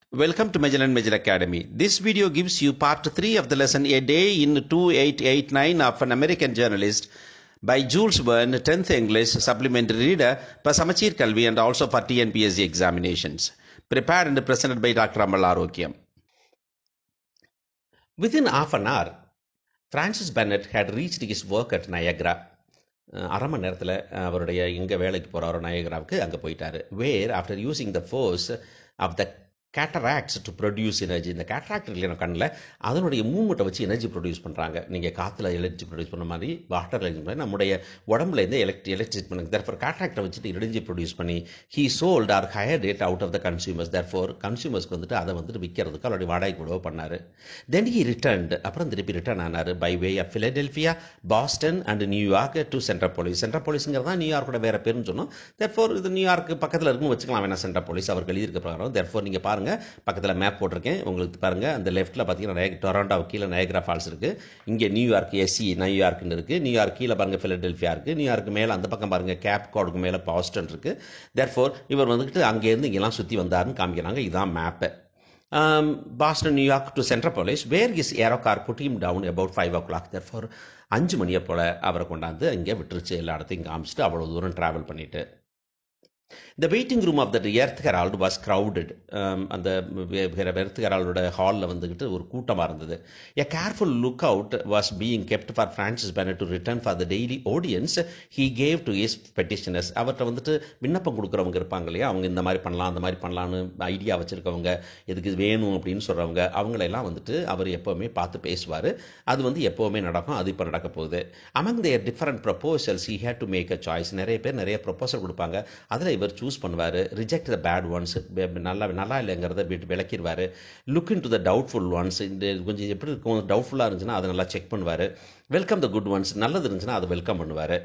Welcome to Magellan Major Academy. This video gives you part 3 of the lesson A Day in 2889 of an American journalist by Jules Verne, 10th English supplementary reader for Samachir Kalvi and also for TNPSC examinations. Prepared and presented by Dr. Amal Arokyam. Within half an hour, Francis Bennett had reached his work at Niagara. அஹ் அரை மணி நேரத்தில் அவருடைய எங்கே வேலைக்கு போகிறாரோ நயகராவுக்கு அங்கே போயிட்டாரு where after using the force of the cataracts to produce energy இந்த cataract இல்லைனா கண்ணில் அதனுடைய மூமெண்ட்டை வச்சு எனர்ஜி ப்ரொடியூஸ் பண்ணுறாங்க நீங்கள் காற்றுல எலக்ட்ரிக் ப்ரொடியூஸ் பண்ண மாதிரி வாட்டரில் பண்ணி நம்முடைய உடம்புல இருந்து எலக்ட்ரி எலக்ட்ரிக் பண்ணுங்க தர்ஃபோர் கேட்டராக்டை வச்சுட்டு எனர்ஜி ப்ரொடியூஸ் பண்ணி he sold or hired it out of the consumers therefore கன்சியூமர்ஸ்க்கு வந்துட்டு அதை வந்துட்டு விற்கிறதுக்கு அவருடைய வாடகை கூடவோ பண்ணார் தென் ஹி ரிட்டர்ன்டு அப்புறம் திருப்பி ரிட்டர்ன் ஆனார் by way of Philadelphia Boston and New York to central police central போலீஸுங்கிறது தான் நியூயார்க்கோட வேறு பேருன்னு சொன்னோம் தேர்ஃபோர் இது நியூயார்க்கு பக்கத்தில் இருக்குன்னு வச்சுக்கலாம் வேணா சென்ட்ரல் போலீஸ் அவர் எழுதியிருக்க பிரகாரம் தேர்ஃபோர் நீங்கள் பாருங்கள் பக்கத்தில் மேப் போட்டிருக்கேன் உங்களுக்கு பாருங்கள் அந்த லெஃப்ட்டில் பார்த்தீங்கன்னா நய டொராண்டோ கீழே நயக்ரா ஃபால்ஸ் இருக்குது இங்கே நியூயார்க் எஸ்சி நியூயார்க்னு இருக்குது நியூயார்க் கீழே பாருங்கள் ஃபிலடெல்ஃபியா இருக்குது நியூயார்க் மேலே அந்த பக்கம் பாருங்கள் கேப் கார்டுக்கு மேலே பாஸ்டன் இருக்குது தேர்ஃபோர் இவர் வந்துட்டு அங்கேருந்து இங்கெல்லாம் சுற்றி வந்தாருன்னு காமிக்கிறாங்க இதுதான் map Boston New York to central police where is aero car put him down about five o'clock therefore அஞ்சு மணியை போல் அவரை கொண்டாந்து அங்கே விட்டுருச்சு எல்லா இடத்தையும் காமிச்சிட்டு அவ்வளோ தூரம் ட்ராவல் பண்ணிட்டு the waiting room of that Earth Herald was crowded அந்த எர்த் ஹெரால்டோட ஹாலில் வந்துக்கிட்டு ஒரு கூட்டமாக இருந்தது a careful look out was being kept for Francis Bennett to return for the daily audiences he gave to his petitioners அவர்கிட்ட வந்துட்டு விண்ணப்பம் கொடுக்குறவங்க இருப்பாங்க இல்லையா அவங்க இந்த மாதிரி பண்ணலாம் அந்த மாதிரி பண்ணலான்னு ஐடியா வச்சுருக்கவங்க எதுக்கு இது வேணும் அப்படின்னு சொல்கிறவங்க அவங்களெல்லாம் வந்துட்டு அவர் எப்போவுமே பார்த்து பேசுவார் அது வந்து எப்போவுமே நடக்கும் அது இப்போ நடக்க போகுது among their different proposals he had to make a choice நிறைய பேர் நிறைய ப்ரொப்போசல் கொடுப்பாங்க அதில் இவர் சூஸ் பண்ணுவார் ரிஜெக்ட் த பேட் ஒன்ஸ் நல்லா நல்லா இல்லைங்கிறத விட்டு விளக்கிடுவார் look into the doubtful ones இந்த கொஞ்சம் எப்படி இருக்கும் டவுட்ஃபுல்லாக இருந்துச்சுன்னா அதை நல்லா செக் பண்ணுவார் வெல்கம் த குட் ஒன்ஸ் நல்லது இருந்துச்சுன்னா அதை வெல்கம் பண்ணுவார்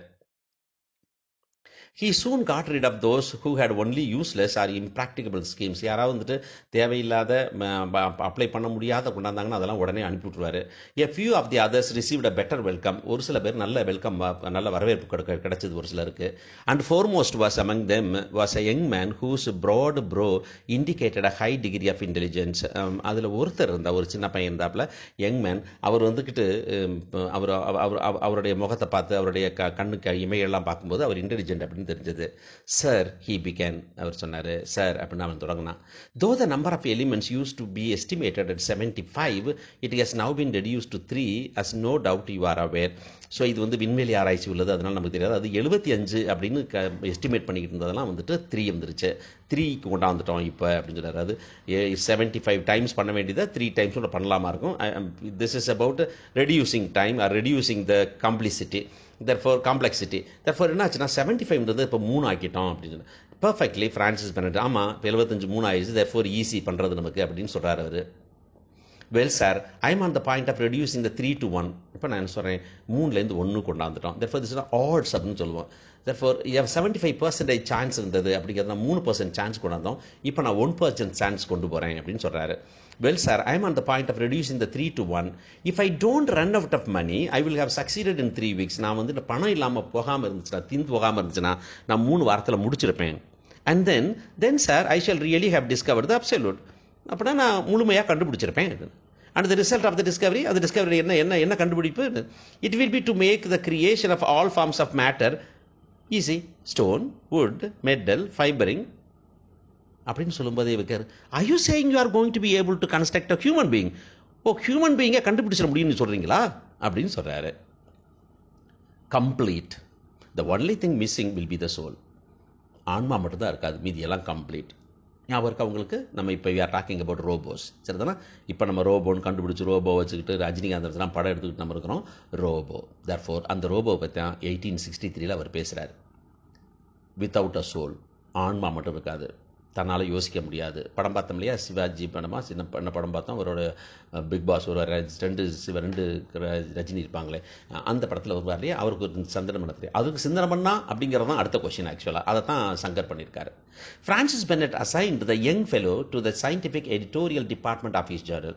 he soon got rid of those who had only useless or impractical schemes யாராவது வந்துட்டு தேவையில்லாத அப்ளை பண்ண முடியாத கொண்டாந்தாங்கன்னா அதெல்லாம் உடனே அனுப்பி விட்ருவார் a few of the others received a better welcome ஒரு சில பேர் நல்ல வெல்கம் நல்ல வரவேற்பு கிடைக்க கிடைச்சது ஒரு சிலருக்கு and foremost was among them was a young man whose broad brow indicated a high degree of intelligence அதில் ஒருத்தர் இருந்தால் ஒரு சின்ன பையன் இருந்தாப்புல யங் மேன் அவர் வந்துக்கிட்டு அவர் அவர் அவருடைய முகத்தை பார்த்து அவருடைய க கண்ணுக்கு இமையெல்லாம் பார்க்கும்போது அவர் இன்டெலிஜென்ட் அப்படின்னு தெரிஞ்சது சார் ஹீ பிகேன் அவர் சொன்னார் சார் அப்படின்னு அவன் தொடங்கினான் though the number of elements used to be estimated at seventy five it has now been reduced to three as no doubt you are aware so இது வந்து விண்வெளி ஆராய்ச்சி உள்ளது அதனால் நமக்கு தெரியாது அது எழுபத்தி அஞ்சு அப்படின்னு க எஸ்டிமேட் பண்ணிக்கிட்டு இருந்ததெல்லாம் வந்துட்டு த்ரீ வந்துருச்சு த்ரீக்கு கொண்டாந்துட்டோம் இப்போ அப்படின்னு சொல்கிறார் அது செவன்ட்டி ஃபைவ் டைம்ஸ் பண்ண வேண்டியதை த்ரீ டைம்ஸ் கூட பண்ணலாமா இருக்கும் this is about reducing time or reducing the complicity therefore complexity therefore என்ன ஆச்சுன்னா செவன்ட்டி ஃபைவ்ன்றது இப்போ மூணு ஆக்கிட்டோம் அப்படின்னு சொல்லி பர்ஃபெக்ட்லி ஃப்ரான்சிஸ் பண்ணிட்டு ஆமாம் இப்போ எழுபத்தஞ்சு மூணு ஆயிடுச்சு தர்ஃபோர் ஈஸி பண்ணுறது நமக்கு அப்படின்னு சொல்கிறார் அவர் well sir I'm on the point of reducing the three to one இப்போ நான் என்ன சொல்கிறேன் மூணுலேருந்து ஒன்று கொண்டாந்துட்டோம் தர்ஃபோர் திஸ் ஆட்ஸ் அப்படின்னு சொல்லுவோம் therefore seventy five percentage chance இருந்தது அப்படிங்கிறத மூணு பர்சன்ட் சான்ஸ் கொண்டாந்தோம் இப்போ நான் ஒன் பர்சன்ட் சான்ஸ் கொண்டு போகிறேன் அப்படின்னு சொல்கிறாரு well sir I am on the point of reducing the three to one if I don't run out of money I will have succeeded in three weeks நான் வந்து பணம் இல்லாமல் போகாமல் இருந்துச்சுன்னா திந்து போகாமல் இருந்துச்சுன்னா நான் மூணு வாரத்தில் முடிச்சிருப்பேன் and then then sir I shall really have discover the absolute அப்படின்னா நான் முழுமையாக கண்டுபிடிச்சிருப்பேன் and the result of the discovery அது டிஸ்கவரி என்ன என்ன என்ன கண்டுபிடிப்பு it will be to make the creation of all forms of matter easy stone wood metal fibrin அப்படின்னு சொல்லும்போதே வைக்காரு I you saying you are going to be able to construct a human being oh human பீயிங்கை கண்டுபிடிச்சிட முடியும்னு சொல்கிறீங்களா அப்படின்னு சொல்கிறாரு complete the only thing missing will be the soul ஆன்மா மட்டும்தான் இருக்காது மீதி எல்லாம் கம்ப்ளீட் ஞாபகம் இருக்கா உங்களுக்கு நம்ம இப்போ ஆர் டாக்கிங் அபவுட் ரோபோஸ் சரிதானா இப்போ நம்ம ரோபோன்னு கண்டுபிடிச்சி ரோபோ வச்சுக்கிட்டு ரஜினிகாந்த் படம் எடுத்துக்கிட்டு நம்ம இருக்கிறோம் ரோபோ தர் ஃபோர் அந்த ரோபோ பற்றி தான் எயிட்டீன் சிக்ஸ்டி த்ரீல அவர் பேசுகிறார் வித்தவுட் அ சோல் ஆன்மா மட்டும் இருக்காது தன்னால் யோசிக்க முடியாது படம் பார்த்தோம் இல்லையா சிவாஜி படமா சின்ன பண்ண படம் பார்த்தோம் அவரோட பிக் பாஸ் ஒரு ரெண்டு சிவ ரெண்டு ரஜினி இருப்பாங்களே அந்த படத்தில் வருவார் இல்லையா அவருக்கு ஒரு சந்தனம் பண்ண தெரியும் அதுக்கு சிந்தனம் பண்ணா அப்படிங்கிறது தான் அடுத்த கொஸ்டின் ஆக்சுவலாக அதை தான் சங்கர் பண்ணியிருக்காரு Francis Bennett assigned the young fellow to the scientific editorial department of his journal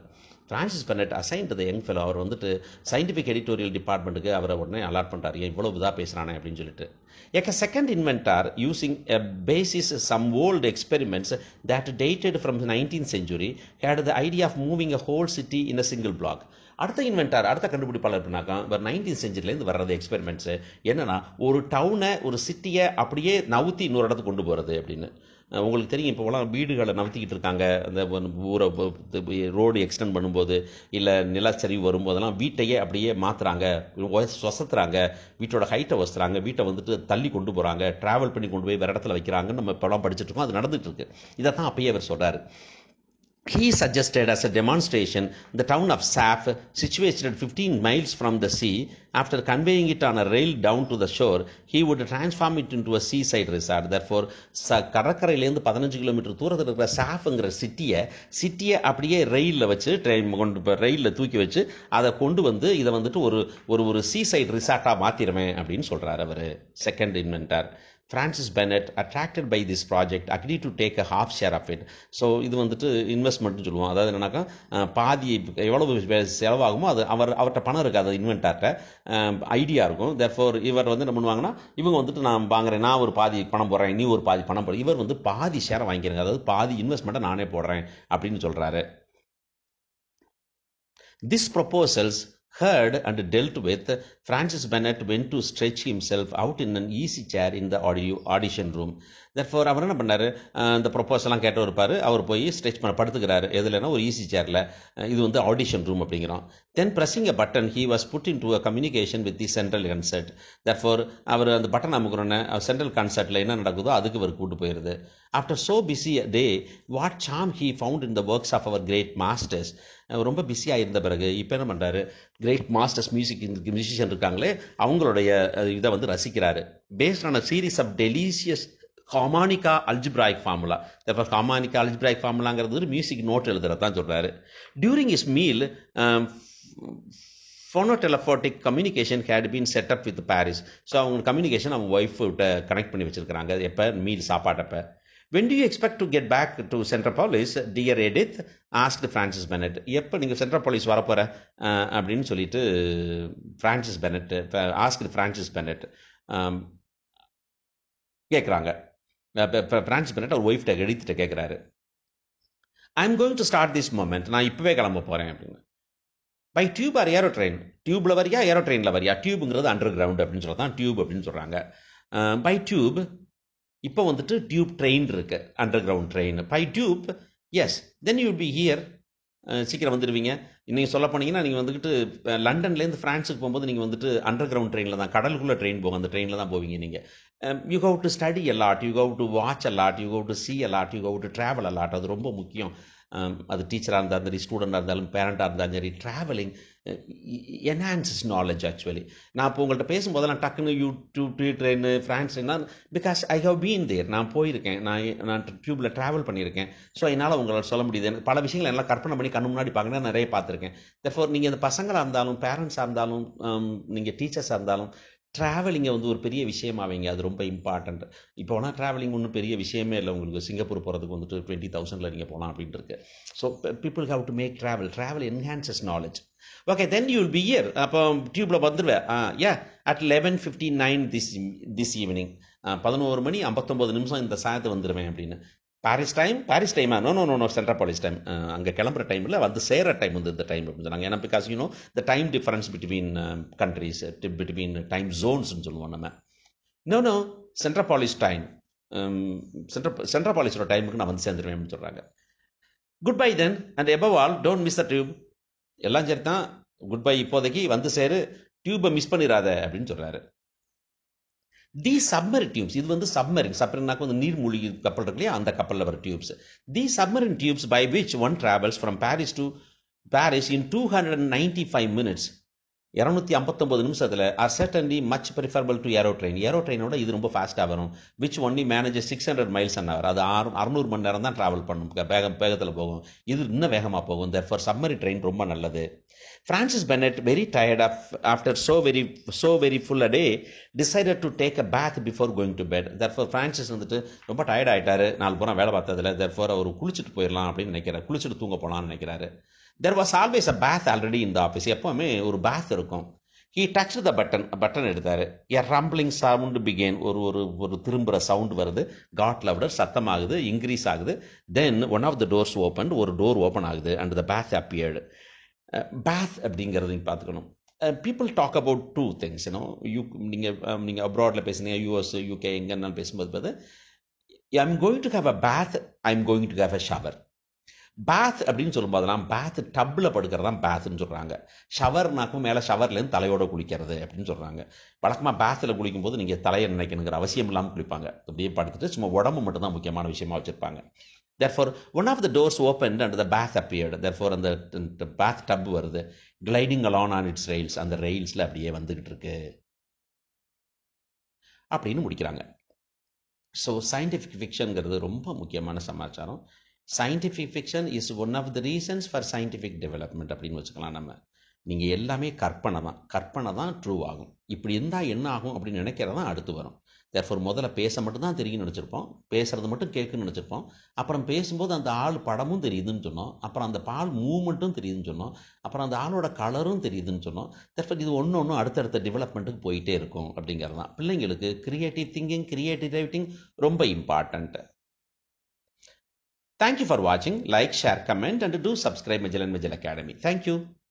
Francis Bennett assign to the young fellow அவர் வந்துட்டு சயின்டிஃபிக் எடிட்டோரியல் டிபார்ட்மெண்ட்டுக்கு அவரை உடனே அலாட் பண்ணுறாரு ஏன் இவ்வளோ இதாக பேசுகிறானே அப்படின்னு சொல்லிட்டு Like a second inventor using a basis some old experiments that dated from the 19th century had the idea of moving a whole city in a single block. அடுத்த இன்வென்டார் அடுத்த கண்டுபிடிப்பாளர் எப்படின்னாக்கா இப்போ நைன்டீன் செஞ்சுரிலேருந்து வர்றது எக்ஸ்பெரிமெண்ட்ஸு என்னன்னா ஒரு டவுனை ஒரு சிட்டியை அப்படியே நவுத்தி இன்னொரு இடத்துக்கு கொண்டு போகிறது அப்படின்னு அஹ் உங்களுக்கு தெரியும் இப்போலாம் வீடுகளை நவுத்திக்கிட்டு இருக்காங்க அந்த ஊரை ரோடு எக்ஸ்டெண்ட் பண்ணும்போது இல்லை நிலச்சரிவு வரும்போதெல்லாம் வீட்டையே அப்படியே மாற்றுறாங்க சொசத்துறாங்க வீட்டோட ஹைட்டை வசுறாங்க வீட்டை வந்துட்டு தள்ளி கொண்டு போகிறாங்க ட்ராவல் பண்ணி கொண்டு போய் வேறு இடத்துல வைக்கிறாங்கன்னு நம்ம இப்போலாம் படிச்சுட்டு இருக்கோம் அது நடந்துட்டு இருக்கு இதை தான் அப்பயே அவர் சொல்கிறாரு He suggested as a demonstration the town of Saf, situated 15 miles from the sea, after conveying it on a rail down to the shore, he would transform it into a seaside resort. Therefore, ச கடற்கரையிலேருந்து பதினஞ்சு kilometre தூரத்தில் இருக்கிற சாஃப்ங்கிற சிட்டியை சிட்டியை அப்படியே ரயிலில் வச்சு train கொண்டு இப்போ ரயிலில் தூக்கி வச்சு அதை கொண்டு வந்து இதை வந்துட்டு ஒரு ஒரு ஒரு சீசைட் ரிசார்ட்டாக மாற்றிடுவேன் அப்படின்னு சொல்கிறார் அவர் second inventor Francis Bennett attracted by this project agree to take a half share of it so இது வந்துட்டு இன்வெஸ்ட்மெண்ட்னு சொல்லுவோம் அதாவது என்னன்னாக்கா அஹ், பாதி எவ்வளவு வே- செலவாகுமோ அது அவர் அவர்கிட்ட பணம் இருக்காது இன்வென்டார்ட்ட ஐடியா இருக்கும் தேர்ஃபோர் இவர் வந்து என்ன பண்ணுவாங்கன்னா இவங்க வந்துட்டு நான் வாங்குறேன் நான் ஒரு பாதி பணம் போடுறேன் நீ ஒரு பாதி பணம் போடுற இவர் வந்து பாதி ஷேரை வாங்கிக்கிறங்க அதாவது பாதி இன்வெஸ்ட்மெண்ட்டை நானே போடுறேன் அப்படின்னு சொல்கிறாரு These proposals heard and dealt with, Francis Bennett went to stretch himself out in an easy chair in the audio audition room. Therefore, அவர் என்ன பண்ணாரு அஹ் இந்த ப்ரொப்போசல்லாம் கேட்டு இருப்பாரு அவர் போய் ஸ்ட்ரெச் பண்ண படுத்துக்கிறாரு எதுலன்னா ஒரு ஈஸி சேரில் இது வந்து ஆடிஷன் ரூம் அப்படிங்கிறோம் தென் pressing a button he was put into a communication with the central concert therefore அவர் அந்த பட்டன் அமுக்குறோன்னே சென்ட்ரல் கான்சர்ட்டில் என்ன நடக்குதோ அதுக்கு இவர் கூட்டு போயிருது after so busy a day what charm he found in the works of our great masters அவர் ரொம்ப பிஸியாக இருந்த பிறகு இப்போ என்ன பண்ணுறாரு கிரேட் மாஸ்டர்ஸ் மியூசிக் மியூசிஷியன் இருக்காங்களே அவங்களுடைய அஹ், இதை வந்து ரசிக்கிறாரு based on a series of delicious harmonica algebraic formula இப்போ ஹாமானிகா அல்ஜிப்ராய்க் ஃபார்முலாங்கிறது ஒரு மியூசிக் நோட் எழுதுறது தான் சொல்கிறாரு during his meal phonotelephotic communication had been set up with Paris so அவங்க கம்யூனிகேஷன் அவங்க ஒய்ஃப் விட்ட கனெக்ட் பண்ணி வச்சிருக்காங்க எப்போ மீல் சாப்பாட்டப்ப when do you expect to get back to central police dear edith asked francis bennett எப்போ நீங்கள் central police வரப்போற அஹ், அப்படின்னு சொல்லிட்டு Francis Bennett ask Francis Bennett கேட்குறாங்க ஃப்ரான்சிஸ் பெனட் அவர் ஒய்ஃப்ட எடுத்துட்டு கேட்குறாரு I am going to start this moment நான் இப்போவே கிளம்ப போகிறேன் அப்படின்னு by tube or aero train டியூப்ல வரியா ஏரோ ட்ரெயினில் வரியா டியூப்ங்கிறது அண்டர் கிரவுண்ட் அப்படின்னு சொல்கிறது தான் டியூப் அப்படின்னு சொல்கிறாங்க பை டியூப் இப்போ வந்துட்டு டியூப் ட்ரெயின் இருக்கு underground train by tube yes then you be here சீக்கிரம் வந்துடுவீங்க நீங்கள் சொல்ல போனீங்கன்னா நீங்கள் வந்துட்டு அஹ், லண்டன்லேருந்து ஃப்ரான்ஸுக்கு போகும்போது நீங்கள் வந்துட்டு அண்டர் கிரவுண்ட் ட்ரெயினில் தான் கடலுக்குள்ளே ட்ரெயின் போகும் அந்த ட்ரெயினில் தான் போவீங்க நீங்கள் you have to study a lot you have to watch a lot you have to see a lot you have to travel a lot அது ரொம்ப முக்கியம் Um, அது டீச்சராக இருந்தாலும் சரி ஸ்டூடெண்டாக இருந்தாலும் பேரண்டாக இருந்தாலும் சரி ட்ராவலிங் என்ஹான்சஸ் நாலேஜ் ஆக்சுவலி நான் இப்போ உங்கள்கிட்ட பேசும்போதெல்லாம் டக்குன்னு you do do train France because I have been there நான் போயிருக்கேன் நான் நான் டியூப்பில் ட்ராவல் பண்ணியிருக்கேன் ஸோ என்னால் உங்களால் சொல்ல முடியுது எனக்கு பல விஷயங்கள் எல்லாம் கற்பனை பண்ணி கண்ணு முன்னாடி பார்க்கணும் நிறைய பார்த்துருக்கேன் therefore நீங்கள் இந்த பசங்களாக இருந்தாலும் பேரண்ட்ஸாக இருந்தாலும் நீங்கள் டீச்சர்ஸாக இருந்தாலும் ட்ராவலிங்கை வந்து ஒரு பெரிய விஷயமாவீங்க அது ரொம்ப இம்பார்ட்டண்ட் இப்போ வேணால் ட்ராவலிங் ஒன்றும் பெரிய விஷயமே இல்லை உங்களுக்கு சிங்கப்பூர் போகிறதுக்கு வந்துட்டு டுவெண்ட்டி தௌசண்டில் நீங்கள் போகலாம் அப்படின்ட்டு இருக்கு so people have to make travel travel enhances knowledge okay then you will be here அப்போ டியூப்பில் வந்துடுவேன் a at eleven fifty nine this this evening பதினோரு மணி ஐம்பத்தொம்போது நிமிஷம் இந்த சாயத்து வந்துடுவேன் அப்படின்னு பாரிஸ் டைம் பாரிஸ் டைமா no no no no central police time அங்கே கிளம்புற டைமில் வந்து சேர டைம் வந்து இந்த டைம் அப்படின்னு சொன்னாங்க ஏன்னா because you know the time difference between countries between time ஜோன்ஸ்னு சொல்லுவோம் நம்ம no no central police time central central பாலிஸோட டைமுக்கு நான் வந்து சேர்ந்துருவேன் அப்படின்னு சொல்கிறாங்க goodbye then and above all don't miss the tube எல்லாம் சரி தான் குட் பை இப்போதைக்கு வந்து சேரு டியூப்பை மிஸ் பண்ணிடாத அப்படின்னு சொல்கிறாரு தி சப்மரின் டியூப்ஸ் இது வந்து சப்மரின் சப்மரினாக்க வந்து நீர்மூழ்கி கப்பல் இருக்கு இல்லையா அந்த கப்பலில் வர tubes the submarine tubes by which one travels from Paris to Paris in two hundred ninety five minutes இரநூத்தி ஐம்பத்தொம்பது நிமிஷத்தில் are certainly much preferable to aero train aero ட்ரெயினோட இது ரொம்ப ஃபாஸ்ட்டாக வரும் which only manages six hundred miles an hour அது ஆறு அறுநூறு மணி நேரம் தான் ட்ராவல் பண்ணும் வேகம் வேகத்தில் போகும் இது இன்னும் வேகமாக போகும் therefore சம்மரி ட்ரெயின் ரொம்ப நல்லது Francis Bennett very tired of after so very so very full a day decided to take a bath before going to bed therefore Francis வந்துட்டு ரொம்ப டயர்ட் ஆயிட்டாரு நாலு பூரா வேலை பார்த்ததுல therefore அவர் குளிச்சுட்டு போயிடலாம் அப்படின்னு நினைக்கிறார் குளிச்சுட்டு தூங்க போகலாம்னு நினைக்கிறாரு there was always a bath already இந்த ஆஃபீஸ் எப்போவுமே ஒரு பேத் இருக்கும் he touch the button button எடுத்தார் எ ரம்பிளிங் சவுண்டு பிகேன் ஒரு ஒரு ஒரு திரும்புகிற சவுண்ட் வருது காட் லவுடர் சத்தமாகுது இன்க்ரீஸ் ஆகுது then one of the doors open ஒரு டோர் ஓப்பன் ஆகுது and the bath appeared bath அப்படிங்கிறதையும் பார்த்துக்கணும் people talk about two things you know you நீங்கள் நீங்கள் அப்ராடில் பேசுனீங்க யூஎஸ் யூகே எங்கன்னாலும் பேசும்போது பார்த்து I'm going to have a bath I'm going to have a shower bath அப்படின்னு சொல்லும்போதெல்லாம் பேத் டப்பில் படுக்கிறது தான் பேத்துன்னு சொல்கிறாங்க ஷவர்னாக்கும் மேலே ஷவர்லேருந்து தலையோட குளிக்கிறது அப்படின்னு சொல்கிறாங்க வழக்கமாக பேத்தில் குளிக்கும்போது நீங்கள் தலையை நினைக்கணுங்கிற அவசியம் இல்லாமல் குளிப்பாங்க அப்படியே படுத்துட்டு சும்மா உடம்பு மட்டும் தான் முக்கியமான விஷயமா வச்சுருப்பாங்க therefore one of the doors open and the bath appeared therefore அந்த பேத் டப் வருது gliding along on its rails அந்த ரெயில்ஸில் அப்படியே வந்துக்கிட்டு இருக்கு அப்படின்னு முடிக்கிறாங்க ஸோ சயின்டிஃபிக் ஃபிக்ஷனுங்கிறது ரொம்ப முக்கியமான சமாச்சாரம் scientific fiction is one of the reasons for scientific development அப்படின்னு வச்சுக்கலாம் நம்ம நீங்கள் எல்லாமே கற்பனை தான் கற்பனை தான் ட்ரூ ஆகும் இப்படி இருந்தால் என்ன ஆகும் அப்படின்னு நினைக்கிறது தான் அடுத்து வரும் தேர்ஃபோர் முதல்ல பேச மட்டும் தான் தெரியும்னு நினச்சிருப்போம் பேசுறது மட்டும் கேட்குன்னு நினச்சிருப்போம் அப்புறம் பேசும்போது அந்த ஆள் படமும் தெரியுதுன்னு சொன்னோம் அப்புறம் அந்த பால் மூவ்மெண்ட்டும் தெரியுதுன்னு சொன்னோம் அப்புறம் அந்த ஆளோட கலரும் தெரியுதுன்னு சொன்னோம் தேர்ஃபோர் இது ஒன்று ஒன்று அடுத்தடுத்த டெவலப்மெண்ட்டுக்கு போயிட்டே இருக்கும் அப்படிங்கிறது தான் பிள்ளைங்களுக்கு கிரியேட்டிவ் திங்கிங் கிரியேட்டிவ் ரைட்டிங் ரொம்ப important Thank you for watching. Like, share, comment, and do subscribe Magellan Magel Academy. Thank you.